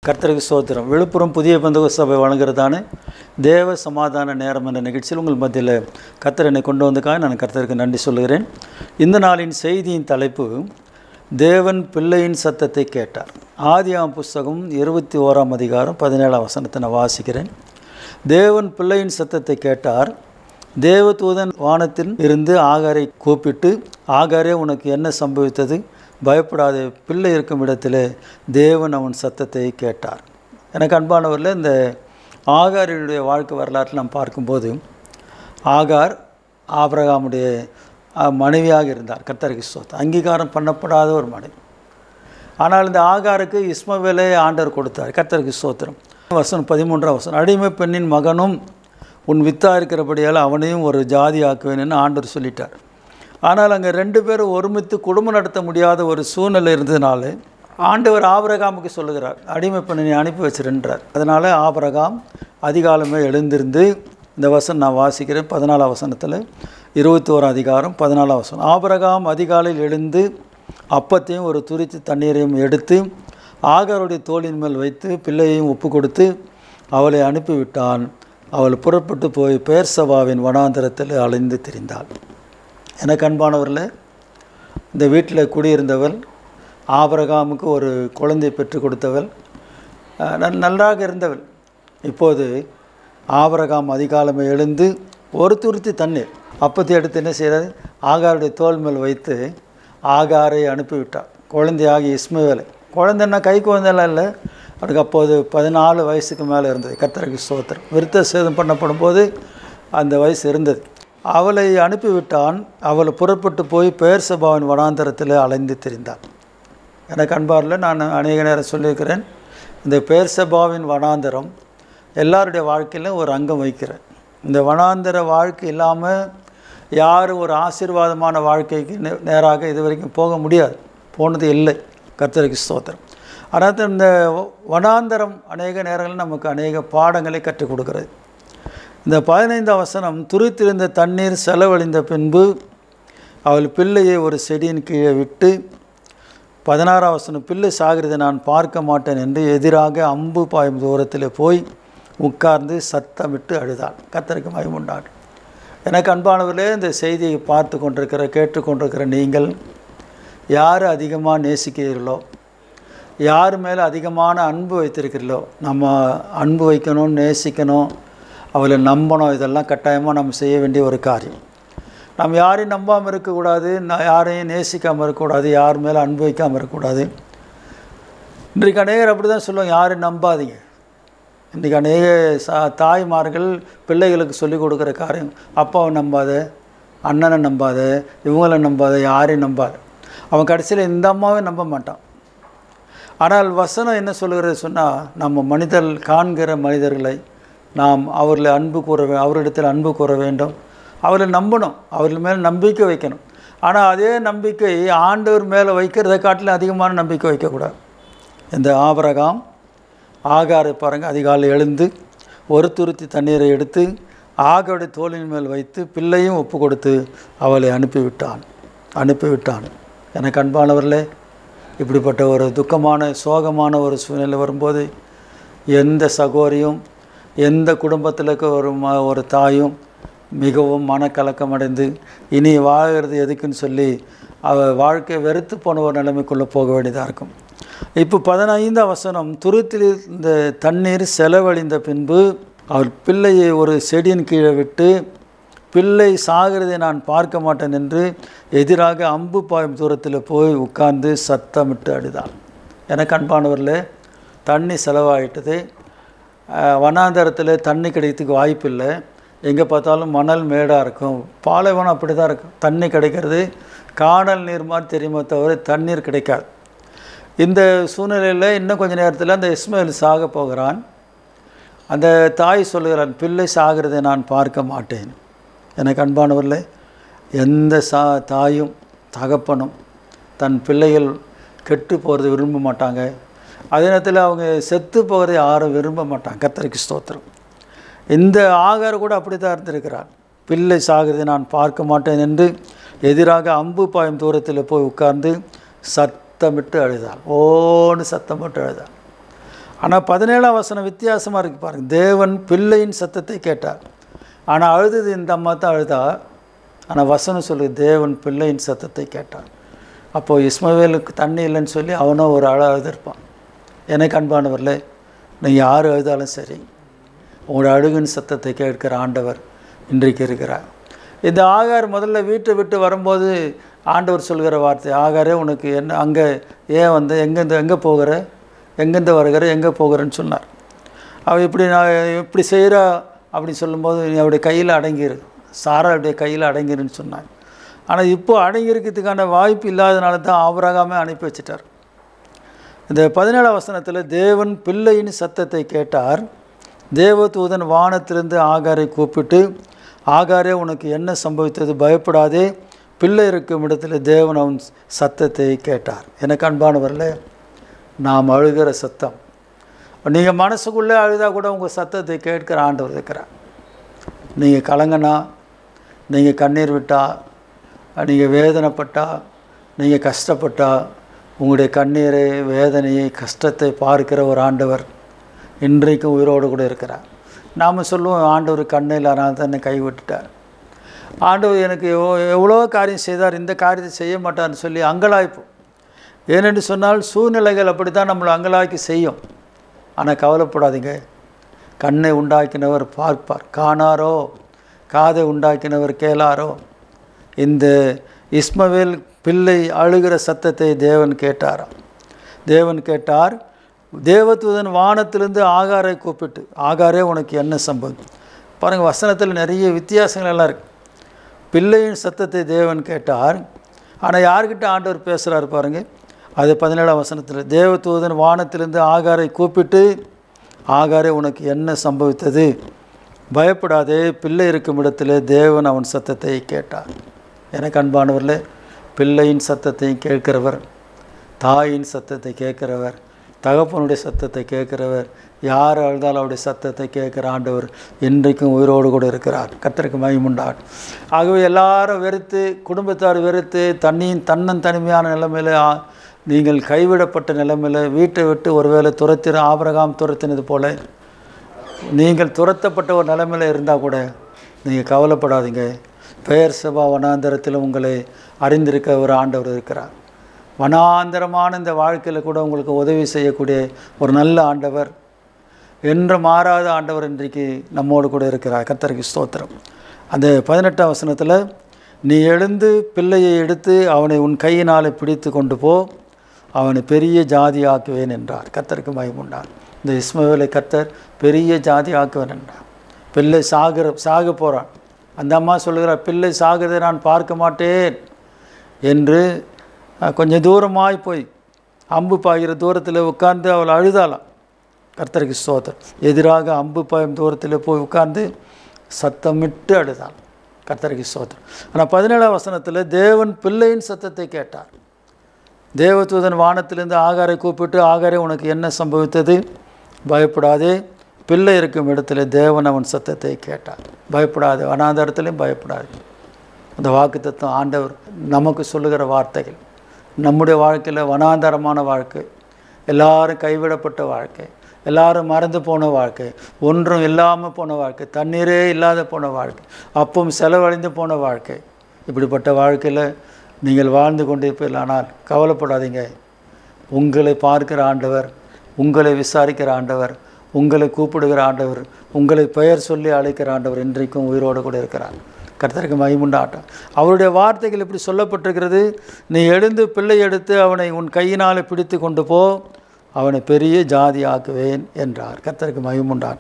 கர்த்தருக்கு சோத்திரம் விழுப்புரம் புதிய பந்தக சபை வழங்குறதான தேவ சமாதான நேரம் என்ற நிகழ்ச்சியில் உங்கள் மத்தியில் கர்த்தர் என்னை கொண்டு வந்ததுக்காக நான் கர்த்தருக்கு நன்றி சொல்லுகிறேன் இந்த நாளின் செய்தியின் தலைப்பு தேவன் பிள்ளையின் சத்தத்தை கேட்டார் ஆதியாம் புஸ்தகம் இருபத்தி ஓராம் அதிகாரம் பதினேழாம் வசனத்தை நான் வாசிக்கிறேன் தேவன் பிள்ளையின் சத்தத்தை கேட்டார் தேவதூதன் வானத்தில் இருந்து ஆகாரை கூப்பிட்டு ஆகாரே உனக்கு என்ன சம்பவித்தது பயப்படாதே பிள்ளை இருக்கும் இடத்திலே தேவன் அவன் சத்தத்தை கேட்டார் எனக்கு அன்பானவரில் இந்த ஆகாரியுடைய வாழ்க்கை வரலாற்றில் நாம் பார்க்கும்போது ஆகார் ஆபிரகாமுடைய அஹ், மனைவியாக இருந்தார் கர்த்தருக்கு சோத் அங்கீகாரம் பண்ணப்படாத ஒரு மனைவி ஆனால் இந்த ஆகாருக்கு இஸ்மவேலை ஆண்டவர் கொடுத்தார் கர்த்தருக்கு சோத்திரம் வசனம் பதிமூன்றாம் வசனம் அடிமை பெண்ணின் மகனும் உன் வித்தா இருக்கிறபடியால் அவனையும் ஒரு ஜாதி ஆக்குவேன்னு ஆண்டவர் சொல்லிட்டார் ஆனால் அங்கே ரெண்டு பேரும் ஒருமித்து குடும்பம் நடத்த முடியாத ஒரு சூழ்நிலை இருந்ததுனால ஆண்டவர் ஆபிரகாமுக்கு சொல்லுகிறார் அடிமை பெண்ணை அனுப்பி வச்சிருன்றார் அதனால் ஆபிரகாம் அதிகாலமே எழுந்திருந்து இந்த வசனம் நான் வாசிக்கிறேன் பதினாலாம் வசனத்தில் இருபத்தி ஓராம் அதிகாரம் பதினாலாம் வசனம் ஆபிரகாம் அதிகாலையில் எழுந்து அப்பத்தையும் ஒரு துரித்து தண்ணீரையும் எடுத்து ஆகாருடைய தோளின் மேல் வைத்து பிள்ளையையும் ஒப்பு கொடுத்து அவளை அனுப்பிவிட்டான் அவள் புறப்பட்டு போய் பேர்சபாவின் வனாந்தரத்தில் அலைந்து திரிந்தாள் எனக்கு அன்பானவர்களே இந்த வீட்டில் குடியிருந்தவள் ஆபரகாமுக்கு ஒரு குழந்தை பெற்றுக் கொடுத்தவள் அஹ், நல் நன்றாக இருந்தவள் இப்போது ஆபரகாம் அதிகாலமே எழுந்து ஒரு துருத்தி தண்ணீர் அப்பத்தை எடுத்து என்ன செய்கிறார் ஆகாருடைய தோல் மேல் வைத்து ஆகாரை அனுப்பிவிட்டார் குழந்தையாகி இஸ்மவேலை குழந்தைன்னா கை குழந்தைலாம் இல்லை அவருக்கு அப்போது பதினாலு வயசுக்கு மேலே இருந்தது கர்த்தருக்கு ஸ்தோத்திரம் விருத்த சேதம் பண்ணப்படும் போது அந்த வயசு இருந்தது அவளை அனுப்பிவிட்டான் அவள் புறப்பட்டு போய் பெயர் சபாவின் வனாந்தரத்தில் அலைந்து திரிந்தாள் எனக்கு அன்பாரில் நான் அநேக நேரம் சொல்லியிருக்கிறேன் இந்த பெயர் சபாவின் வனாந்தரம் எல்லாருடைய வாழ்க்கையிலும் ஒரு அங்கம் வைக்கிறேன் இந்த வனாந்தர வாழ்க்கை இல்லாமல் யாரும் ஒரு ஆசீர்வாதமான வாழ்க்கைக்கு நே- நேராக இது வரைக்கும் போக முடியாது போனது இல்லை கர்த்தருக்கு ஸ்தோத்திரம் ஆனால் இந்த வ- வனாந்தரம் அநேக நேரங்களில் நமக்கு அநேக பாடங்களை கற்றுக் கொடுக்கிறது இந்த பதினைந்தாம் வசனம் துரித்திருந்த தண்ணீர் செலவழிந்த பின்பு அவள் பிள்ளையை ஒரு செடியின் கீழே விட்டு பதினாறாம் வசனம் பிள்ளை சாகிறதை நான் பார்க்க மாட்டேன் என்று எதிராக அம்பு பாயும் தூரத்தில் போய் உட்கார்ந்து சத்தமிட்டு அழுதாள் கத்தருக்கு மயமுண்டாள் எனக்கு அன்பானவர்களே இந்த செய்தியை பார்த்து கொண்டிருக்கிற கேட்டுக்கொண்டிருக்கிற நீங்கள் யார் அதிகமாக நேசிக்கிறீர்களோ யார் மேலே அதிகமான அன்பு வைத்திருக்கிறீர்களோ நம்ம அன்பு வைக்கணும் நேசிக்கணும் அவளை நம்பணும் இதெல்லாம் கட்டாயமாக நம்ம செய்ய வேண்டிய ஒரு காரியம் நம்ம யாரையும் நம்பாமல் இருக்கக்கூடாது நான் யாரையும் நேசிக்காமல் இருக்கக்கூடாது யார் மேலே அன்பு வைக்காமல் இருக்கக்கூடாது இன்றைக்கு அநேகர் அப்படி தான் சொல்லுவாங்க யாரையும் நம்பாதீங்க இன்றைக்கி அநேக சா தாய்மார்கள் பிள்ளைகளுக்கு சொல்லிக் கொடுக்குற காரியம் அப்பாவை நம்பாத அண்ணனை நம்பாத இவங்கள நம்பாத யாரையும் நம்பாத அவன் கடைசியில் இந்த அம்மாவே நம்ப மாட்டான் ஆனால் வசனம் என்ன சொல்லுகிறது சொன்னால் நம்ம மனிதர் காண்கிற மனிதர்களை நாம் அவர்களை அன்பு கூற வே அவரிடத்தில் அன்பு கூற வேண்டும் அவர்களை நம்பணும் அவர்கள் மேல் நம்பிக்கை வைக்கணும் ஆனால் அதே நம்பிக்கை ஆண்டவர் மேலே வைக்கிறதை காட்டிலும் அதிகமான நம்பிக்கை வைக்கக்கூடாது இந்த ஆபரகாம் ஆகாரை பாருங்கள் அதிகாலை எழுந்து ஒரு துருத்தி தண்ணீரை எடுத்து ஆகாவுடைய தோளின் மேல் வைத்து பிள்ளையும் ஒப்பு கொடுத்து அவளை அனுப்பிவிட்டான் அனுப்பிவிட்டான் எனக்கு அன்பானவர்களே இப்படிப்பட்ட ஒரு துக்கமான சோகமான ஒரு சூழ்நிலை வரும்போது எந்த சகோதரியும் எந்த குடும்பத்தில் இருக்க ஒரு ம ஒரு தாயும் மிகவும் மனக்கலக்கம் அடைந்து இனி வாழ்கிறது எதுக்குன்னு சொல்லி அவ வாழ்க்கை வெறுத்து போன ஒரு நிலைமைக்குள்ளே போக வேண்டியதாக இருக்கும் இப்போ பதினைந்தாம் வசனம் துருத்தில் இந்த தண்ணீர் செலவழிந்த பின்பு அவர் பிள்ளையை ஒரு செடியின் கீழே விட்டு பிள்ளை சாகிறதை நான் பார்க்க மாட்டேன் என்று எதிராக அம்பு பாயும் தூரத்தில் போய் உட்கார்ந்து சத்தமிட்டு அழுதாள் எனக்கு அன்பானவர்களே தண்ணி செலவாயிட்டது அஹ், வனாந்தரத்தில் தண்ணி கிடைக்கிறதுக்கு வாய்ப்பில்லை எங்கே பார்த்தாலும் மணல் மேடாக இருக்கும் பாலைவனம் அப்படி தான் இருக்கும் தண்ணி கிடைக்கிறது காணல் நீர் மாதிரி தெரியுமே தவிர தண்ணீர் கிடைக்காது இந்த சூழ்நிலையில் இன்னும் கொஞ்ச நேரத்தில் அந்த இஸ்மாயில் சாக போகிறான் அந்த தாய் சொல்லுகிறான் பிள்ளை சாகிறதை நான் பார்க்க மாட்டேன் எனக்கு அன்பானவர்களே எந்த சா தாயும் தகப்பனும் தன் பிள்ளைகள் கெட்டு போகிறது விரும்ப மாட்டாங்க அதே நேரத்தில் அவங்க செத்து போகிறதை யாரும் விரும்ப மாட்டாங்க கத்தருக்கு ஸ்தோத்திரம் இந்த ஆகார் கூட அப்படி தான் இருந்திருக்கிறார் பிள்ளை சாகிறதை நான் பார்க்க மாட்டேன் என்று எதிராக அம்பு பாயும் தூரத்தில் போய் உட்கார்ந்து சத்தமிட்டு அழுதாள் ஓன்னு சத்தமிட்டு அழுதாள் ஆனால் பதினேழாம் வசனம் வித்தியாசமாக இருக்கு பாருங்க தேவன் பிள்ளையின் சத்தத்தை கேட்டார் ஆனால் அழுதது இந்த அம்மா தான் அழுதா ஆனால் வசனம் சொல்லு தேவன் பிள்ளையின் சத்தத்தை கேட்டார் அப்போது இஸ்மவேலுக்கு தண்ணி இல்லைன்னு சொல்லி அவனும் ஒரு அழ அழுதுருப்பான் எனக்கு அன்பானவர்களே நீங்கள் யார் அழுதாலும் சரி உங்களோட அழுகின் சத்தத்தை கேட்கிற ஆண்டவர் இன்றைக்கு இருக்கிறார் இந்த ஆகார் முதல்ல வீட்டை விட்டு வரும்போது ஆண்டவர் சொல்கிற வார்த்தை ஆகாரே உனக்கு என்ன அங்கே ஏன் வந்து எங்கேருந்து எங்கே போகிற எங்கேருந்து வருகிற எங்கே போகிறேன்னு சொன்னார் அவள் இப்படி நான் இப்படி செய்கிறா அப்படின்னு சொல்லும்போது நீ அவருடைய கையில் அடங்கிரு சாராளுடைய கையில் அடங்கிருன்னு சொன்னாங்க ஆனால் இப்போ அடங்கியிருக்கிறதுக்கான வாய்ப்பு இல்லாதனால தான் ஆபரகாமே அனுப்பி வச்சிட்டார் இந்த பதினேழாம் வசனத்தில் தேவன் பிள்ளையின் சத்தத்தை கேட்டார் தேவதூதன் வானத்திலிருந்து ஆகாரை கூப்பிட்டு ஆகாரே உனக்கு என்ன சம்பவித்தது பயப்படாதே பிள்ளை இருக்கும் இடத்துல தேவன் அவன் சத்தத்தை கேட்டார் எனக்கு அன்பானவர்களே நாம் அழுகிற சத்தம் நீங்கள் மனசுக்குள்ளே அழுதா கூட உங்கள் சத்தத்தை கேட்கிற ஆண்டவர் இருக்கிறார் நீங்கள் கலங்கினா நீங்கள் கண்ணீர் விட்டா நீங்கள் வேதனைப்பட்டா நீங்கள் கஷ்டப்பட்டா உங்களுடைய கண்ணீரை வேதனையை கஷ்டத்தை பார்க்கிற ஒரு ஆண்டவர் இன்றைக்கும் உயிரோடு கூட இருக்கிறார் நாம் சொல்லுவோம் ஆண்டவர் கண்ணில் நான் தன்னை கைவிட்டுட்டார் ஆண்டவர் எனக்கு எவ்வளோ எவ்வளோ காரியம் செய்தார் இந்த காரியத்தை செய்ய மாட்டார்னு சொல்லி அங்கலாய்ப்போம் ஏனென்று சொன்னால் சூழ்நிலைகள் அப்படி தான் நம்மளை அங்கலாக்கி செய்யும் ஆனால் கவலைப்படாதீங்க கண்ணை உண்டாக்கினவர் பார்ப்பார் காணாரோ காதை உண்டாக்கினவர் கேளாரோ இந்த இஸ்மவேல் பிள்ளை அழுகிற சத்தத்தை தேவன் கேட்டாராம் தேவன் கேட்டார் தேவதூதன் வானத்திலிருந்து ஆகாரை கூப்பிட்டு ஆகாரே உனக்கு என்ன சம்பவம் பாருங்கள் வசனத்தில் நிறைய வித்தியாசங்கள் எல்லாம் இருக்கு பிள்ளையின் சத்தத்தை தேவன் கேட்டார் ஆனால் யார்கிட்ட ஆண்டவர் பேசுகிறார் பாருங்க அது பதினேழாம் வசனத்தில் தேவதூதன் வானத்திலிருந்து ஆகாரை கூப்பிட்டு ஆகாரே உனக்கு என்ன சம்பவித்தது பயப்படாதே பிள்ளை இருக்கும் இடத்துல தேவன் அவன் சத்தத்தை கேட்டார் எனக்கு அன்பானவர்களே பிள்ளையின் சத்தத்தையும் கேட்கிறவர் தாயின் சத்தத்தை கேட்கிறவர் தகப்பனுடைய சத்தத்தை கேட்கிறவர் யார் அழுதாலும் அவருடைய சத்தத்தை கேட்குற ஆண்டவர் இன்றைக்கும் உயிரோடு கூட இருக்கிறார் கத்தருக்கு மகிமுண்டார் ஆகவே எல்லாரும் வெறுத்து குடும்பத்தார் வெறுத்து தண்ணியின் தன்னன் தனிமையான நிலைமையில் ஆ- நீங்கள் கைவிடப்பட்ட நிலைமையில் வீட்டை விட்டு ஒருவேளை துரத்திற ஆபரகாம் துரத்தினது போல நீங்கள் துரத்தப்பட்ட ஒரு நிலைமையில் இருந்தால் கூட நீங்கள் கவலைப்படாதீங்க பெயர் சபா வனாந்தரத்தில் உங்களை அறிந்திருக்க ஒரு ஆண்டவர் இருக்கிறார் வனாந்தரமான இந்த வாழ்க்கையில் கூட உங்களுக்கு உதவி செய்யக்கூடிய ஒரு நல்ல ஆண்டவர் என்று மாறாத ஆண்டவர் இன்றைக்கு நம்மோடு கூட இருக்கிறார் கர்த்தருக்கு ஸ்தோத்திரம் அந்த பதினெட்டாம் வசனத்தில் நீ எழுந்து பிள்ளையை எடுத்து அவனை உன் கையினாலே பிடித்து கொண்டு போ அவனை பெரிய ஜாதி ஆக்குவேன் என்றார் கர்த்தருக்கு மயமுண்டார் இந்த இஸ்மவேலை கர்த்தர் பெரிய ஜாதி ஆக்குவேன் என்றார் பிள்ளை சாகிற சாக போகிறான் அந்த அம்மா சொல்லுகிறார் பிள்ளை சாகிறதை நான் பார்க்க மாட்டேன் என்று அஹ், கொஞ்சம் தூரமாய் போய் அம்பு பாய்கிற தூரத்தில் உட்கார்ந்து அவள் அழுதாளாம் கர்த்தருக்கு ஸ்தோத்திரம் எதிராக அம்பு பாயும் தூரத்தில் போய் உட்கார்ந்து சத்தமிட்டு அழுதாள் கர்த்தருக்கு ஸ்தோத்திரம் ஆனால் பதினேழாம் வசனத்தில் தேவன் பிள்ளையின் சத்தத்தை கேட்டார் தேவதூதன் வானத்திலிருந்து ஆகாரை கூப்பிட்டு ஆகாரே உனக்கு என்ன சம்பவித்தது பயப்படாதே பிள்ளை இருக்கும் இடத்துல தேவன் அவன் சத்தத்தை கேட்டார் பயப்படாது அனாத இடத்துலையும் பயப்படாது அந்த வாக்குத்தத்தம் ஆண்டவர் நமக்கு சொல்லுகிற வார்த்தைகள் நம்முடைய வாழ்க்கையில் வனாந்தரமான வாழ்க்கை எல்லாரும் கைவிடப்பட்ட வாழ்க்கை எல்லாரும் மறந்து போன வாழ்க்கை ஒன்றும் இல்லாமல் போன வாழ்க்கை தண்ணீரே இல்லாத போன வாழ்க்கை அப்பவும் செலவழிந்து போன வாழ்க்கை இப்படிப்பட்ட வாழ்க்கையில் நீங்கள் வாழ்ந்து கொண்டிருப்பீர்கள் ஆனால் கவலைப்படாதீங்க உங்களை பார்க்கிற ஆண்டவர் உங்களை விசாரிக்கிற ஆண்டவர் உங்களை கூப்பிடுகிற ஆண்டவர் உங்களை பெயர் சொல்லி அழைக்கிற ஆண்டவர் இன்றைக்கும் உயிரோடு கூட இருக்கிறார் கர்த்தருக்கு மகிமுண்டாட்டம் அவருடைய வார்த்தைகள் இப்படி சொல்லப்பட்டிருக்கிறது நீ எழுந்து பிள்ளை எடுத்து அவனை உன் கையினால் பிடித்து கொண்டு போ அவனை பெரிய ஜாதி ஆக்குவேன் என்றார் கர்த்தருக்கு மகிமுண்டான்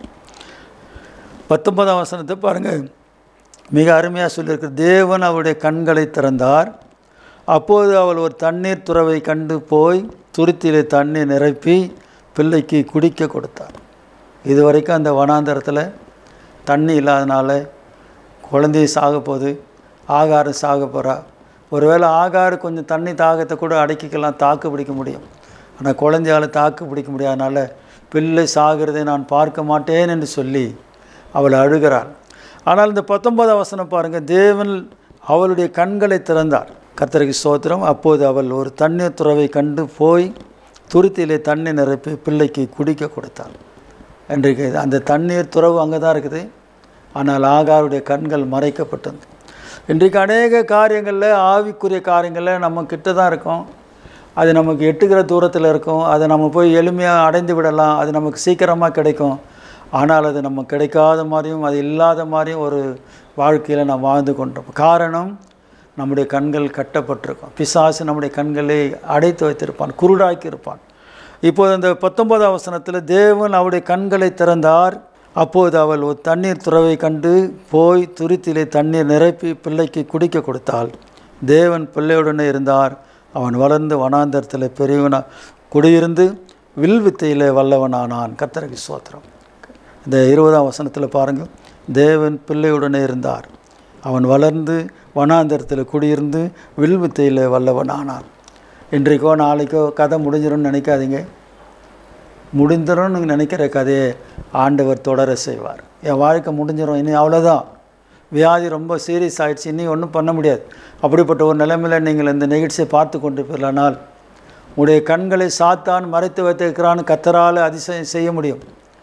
பத்தொன்பதாம் வசனத்தை பாருங்கள் மிக அருமையாக சொல்லியிருக்கு தேவன் அவருடைய கண்களை திறந்தார் அப்போது அவள் ஒரு தண்ணீர் துறவை கண்டு போய் துருத்தியிலே தண்ணீர் நிரப்பி பிள்ளைக்கு குடிக்க கொடுத்தார் இதுவரைக்கும் அந்த வனாந்தரத்தில் தண்ணி இல்லாதனால குழந்தைய சாக போகுது ஆகாரம் சாக போகிறா ஒருவேளை ஆகாரம் கொஞ்சம் தண்ணி தாகத்தை கூட அடக்கிக்கலாம் தாக்கு பிடிக்க முடியும் ஆனால் குழந்தையால் தாக்கு பிடிக்க முடியாதனால பிள்ளை சாகிறதை நான் பார்க்க மாட்டேன் என்று சொல்லி அவள் அழுகிறாள் ஆனால் இந்த பத்தொன்பதாம் வசனம் பாருங்கள் தேவன் அவளுடைய கண்களை திறந்தார் கர்த்தருக்கு ஸ்தோத்திரம் அப்போது அவள் ஒரு தண்ணீர் துறவை கண்டு போய் துருத்தியிலே தண்ணி நிரப்பி பிள்ளைக்கு குடிக்க கொடுத்தாள் இன்றைக்கு அந்த தண்ணீர் துறவு அங்கே தான் இருக்குது ஆனால் ஆகாருடைய கண்கள் மறைக்கப்பட்டது இன்றைக்கு அநேக காரியங்களில் ஆவிக்குரிய காரியங்களில் நம்ம கிட்ட தான் இருக்கோம் அது நமக்கு எட்டுகிற தூரத்தில் இருக்கும் அதை நம்ம போய் எளிமையாக அடைந்து விடலாம் அது நமக்கு சீக்கிரமாக கிடைக்கும் ஆனால் அது நம்ம கிடைக்காத மாதிரியும் அது இல்லாத மாதிரியும் ஒரு வாழ்க்கையில் நாம் வாழ்ந்து கொண்டிருப்போம் காரணம் நம்முடைய கண்கள் கட்டப்பட்டிருக்கும் பிசாசு நம்முடைய கண்களை அடைத்து வைத்திருப்பான் குருடாக்கி இருப்பான் இப்போது இந்த பத்தொன்பதாம் வசனத்தில் தேவன் அவருடைய கண்களை திறந்தார் அப்போது அவள் ஒரு தண்ணீர் துறவை கண்டு போய் துருத்திலே தண்ணீர் நிரப்பி பிள்ளைக்கு குடிக்க கொடுத்தாள் தேவன் பிள்ளையுடனே இருந்தார் அவன் வளர்ந்து வனாந்தரத்தில் பெரியவனா குடியிருந்து வில் வித்தையில் வல்லவனானான் கர்த்தருக்கு சோத்திரம் இந்த இருபதாம் வசனத்தில் பாருங்கள் தேவன் பிள்ளையுடனே இருந்தார் அவன் வளர்ந்து வனாந்தரத்தில் குடியிருந்து வில் வித்தையில் வல்லவனானான் இன்றைக்கோ நாளைக்கோ கதை முடிஞ்சிடும்னு நினைக்காதீங்க முடிந்துடும் நினைக்கிற கதையை ஆண்டவர் தொடர செய்வார் என் வாழ்க்கை முடிஞ்சிடும் இனி அவ்வளோதான் வியாதி ரொம்ப சீரியஸ் ஆயிடுச்சு இனி ஒன்றும் பண்ண முடியாது அப்படிப்பட்ட ஒரு நிலைமையில் நீங்கள் இந்த நிகழ்ச்சியை பார்த்து கொண்டு போயிடலானால் உடைய கண்களை சாத்தான் மறைத்து வைத்திருக்கிறான்னு கத்தரால் அதிசயம் செய்ய முடியும்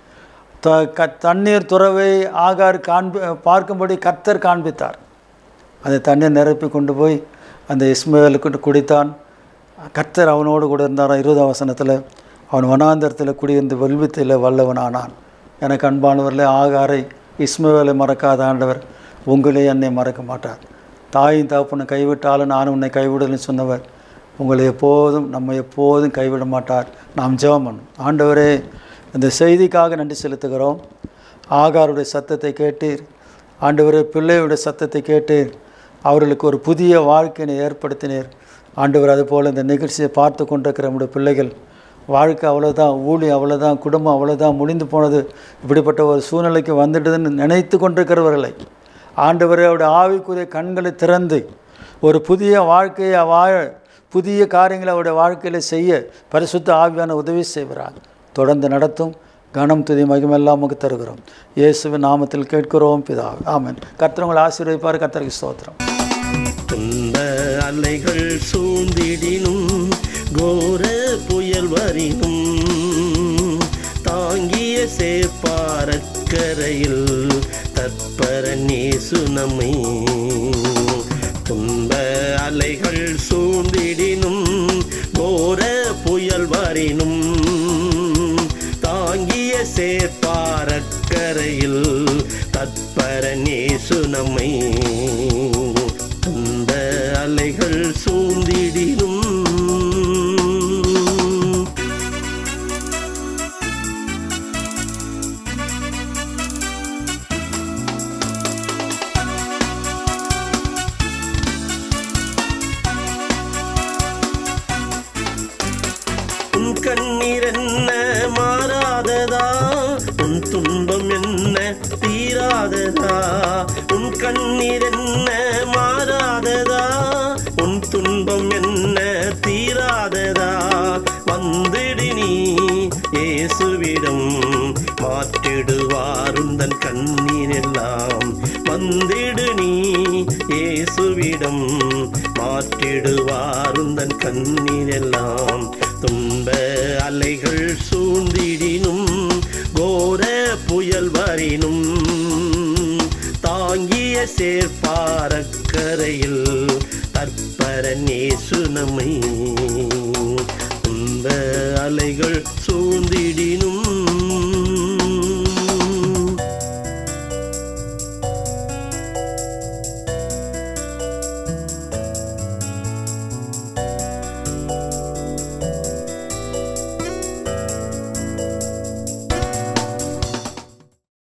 த க தண்ணீர் துறவை ஆகார் காண்பி பார்க்கும்படி கர்த்தர் காண்பித்தார் அந்த தண்ணீர் நிரப்பி கொண்டு போய் அந்த இஸ்மவேலுக்கு குடித்தான் கர்த்தர் அவனோடு கூட இருந்தாராம் இருபதாம் வசனத்தில் அவன் வனாந்தரத்தில் குடியிருந்து வெல்வித்தில் வல்லவனானான் எனக்கு அன்பானவர்களே ஆகாரை இஸ்மவேலை மறக்காத ஆண்டவர் உங்களே என்னை மறக்க மாட்டார் தாயின் தகப்பனை கைவிட்டாலும் நான் உன்னை கைவிடலன்னு சொன்னவர் உங்களை எப்போதும் நம்ம எப்போதும் கைவிட மாட்டார் நாம் ஜெபம் பண்ணும் ஆண்டவரே இந்த செய்திக்காக நன்றி செலுத்துகிறோம் ஆகாருடைய சத்தத்தை கேட்டீர் ஆண்டவரே பிள்ளையுடைய சத்தத்தை கேட்டீர் அவர்களுக்கு ஒரு புதிய வாழ்க்கையினை ஏற்படுத்தினீர் ஆண்டவர் அதுபோல் இந்த நிகழ்ச்சியை பார்த்து கொண்டிருக்கிற நம்முடைய பிள்ளைகள் வாழ்க்கை அவ்வளோதான் ஊழி அவ்வளோதான் குடும்பம் அவ்வளோதான் முடிந்து போனது இப்படிப்பட்ட ஒரு சூழ்நிலைக்கு வந்துடுதுன்னு நினைத்து கொண்டிருக்கிறவர்களை ஆண்டவரே அவருடைய ஆவிக்குரிய கண்களை திறந்து ஒரு புதிய வாழ்க்கையை வாழ புதிய காரியங்களை அவருடைய வாழ்க்கையில் செய்ய பரிசுத்த ஆவியான உதவி செய்கிறார் தொடர்ந்து நடத்தும் கனம் துதி மகிமெல்லாம் நமக்கு தருகிறோம் இயேசுவின் நாமத்தில் கேட்கிறோம் பிதா ஆமென் கர்த்தர் உங்களை ஆசீர்வதிப்பார் கர்த்தருக்கு ஸ்தோத்திரம் துன்ப அலைகள் சூழ்ந்திடினும் கோர புயல் வரினும் தாங்கிய சேப்பாரக்கரையில் தற்பர நேசு நம்மை துன்ப அலைகள் சூழ்ந்திடினும் கோர புயல் வரினும் தாங்கிய சேர்ப்பாரக்கரையில் தற்பர நேசு நம்மை துன்ப அலைகள் சூழ்ந்திடினும் உன் கண்ணீர் என்ன மாறாததா உன் துன்பம் என்ன தீராததா உன் கண்ணீர் என்ன மாறாததா உன் துன்பம் என்ன தீராததா வந்திடு நீ இயேசுவிடம் மாற்றிடுவார் உந்தன் கண்ணீர் எல்லாம் வந்திடு நீ இயேசுவிடம் மாற்றிடுவார் உந்தன் கண்ணீர் எல்லாம் துன்ப அலைகள் சூழ்ந்திடினும் கோர புயல் வரினும் தாங்கிய சேர்ப்பாரக்கரையில் தற்பர நேசு நம்மை துன்ப அலைகள் சூழ்ந்திடினும்